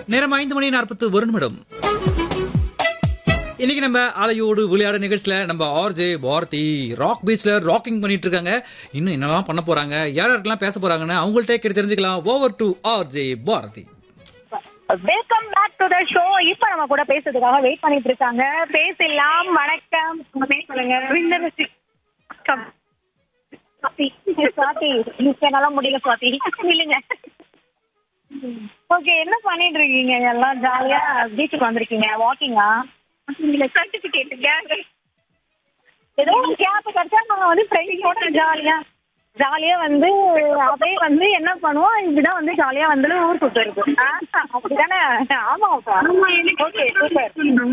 நேரம் ஐந்து மணி நாற்பத்து ஒரு நிமிடம் இன்னைக்கு நம்ம அலையோடு விளையாட நிகழ்ச்சியில நம்ம ஆர்ஜே பாரதி ராக் பீச்ல ராக்கிங் பண்ணிட்டு இருக்காங்க இன்னும் என்னெல்லாம் பண்ண போறாங்க யார் யாருக்கெல்லாம் பேச போறாங்கன்னு அவங்கள்ட்ட கேட்டு தெரிஞ்சுக்கலாம் over to RJ Bharathi welcome back to the show இப்ப நம்ம கூட பேசுறதுக்காக வெயிட் பண்ணிட்டு இருக்காங்க பேசலாம் வணக்கம் உங்க பேர் சொல்லுங்க விந்தரசி சுவாதி சுவாதி இப்ப என்னால முடியல சுவாதி இல்லைங்க ஓகே என்ன பண்ணிட்டு இருக்கீங்க எல்லாம் ஜாலியா பீச்சுக்கு வந்திருக்கீங்க வாக்கிங்கா இல்ல சர்டிபிகேட் கேங் ஏதோ ஒரு கேப் கிடைச்சா நாங்க வந்து ஃப்ரெண்ட்ஸோட ஜாலியா ஜாலியா வந்து அப்படியே வந்து என்ன பண்ணுவோம் இப்படிதான் வந்து ஜாலியா வந்து ஊர் சுத்துறது அப்படிதானே ஆமா ஓகே சூப்பர்